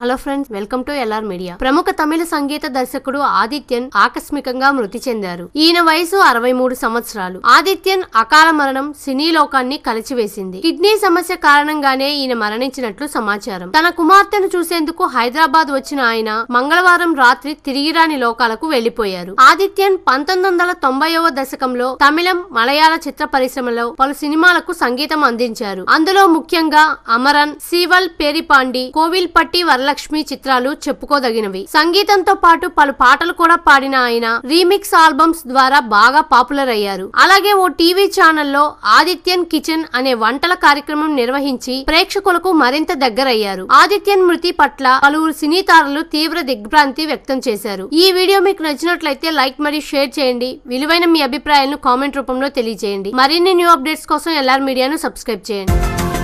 hello friends welcome to LR media ప్రముఖ తమిళ సంగీత దర్శకుడు ఆదిత్యన్ ఆకస్మికంగా మృతి చెందారు ఈయన వయసు అరవై మూడు సంవత్సరాలు ఆదిత్యన్ అకాల మరణం సినీ లోకాన్ని కలిచివేసింది కిడ్నీ సమస్య కారణంగానే ఈయన మరణించినట్లు సమాచారం తన కుమార్తెను చూసేందుకు హైదరాబాద్ వచ్చిన ఆయన మంగళవారం రాత్రి తిరిగి రాని లోకాలకు వెళ్లిపోయారు ఆదిత్యన్ పంతొమ్మిది వందల తొంభైవ దశకంలో తమిళం మలయాళ చిత్ర పరిశ్రమలో పలు సినిమాలకు సంగీతం అందించారు అందులో ముఖ్యంగా అమరన్ సీవల్ పేరిపాండి కోవిల్పట్టి వరలక్ష్మి చిత్రాలు చెప్పుకోదగినవి సంగీతంతో పాటు పలు పాటలు కూడా పాడిన ఆయన రీమిక్స్ ఆల్బమ్స్ ద్వారా బాగా పాపులర్ అయ్యారు అలాగే ఓ టీవీ ఛానల్లో ఆదిత్యన్ కిచెన్ అనే వంటల కార్యక్రమం నిర్వహించి ప్రేక్షకులకు మరింత దగ్గరయ్యారు ఆదిత్యన్ మృతి పట్ల పలువురు సినీ తారలు తీవ్ర దిగ్భ్రాంతి వ్యక్తం చేశారు ఈ వీడియో మీకు నచ్చినట్లయితే లైక్ మరియు షేర్ చేయండి విలువైన మీ అభిప్రాయాలను కామెంట్ రూపంలో తెలియజేయండి మరిన్ని న్యూ అప్డేట్స్ కోసం ఎల్ఆర్ మీడియాను సబ్స్క్రైబ్ చేయండి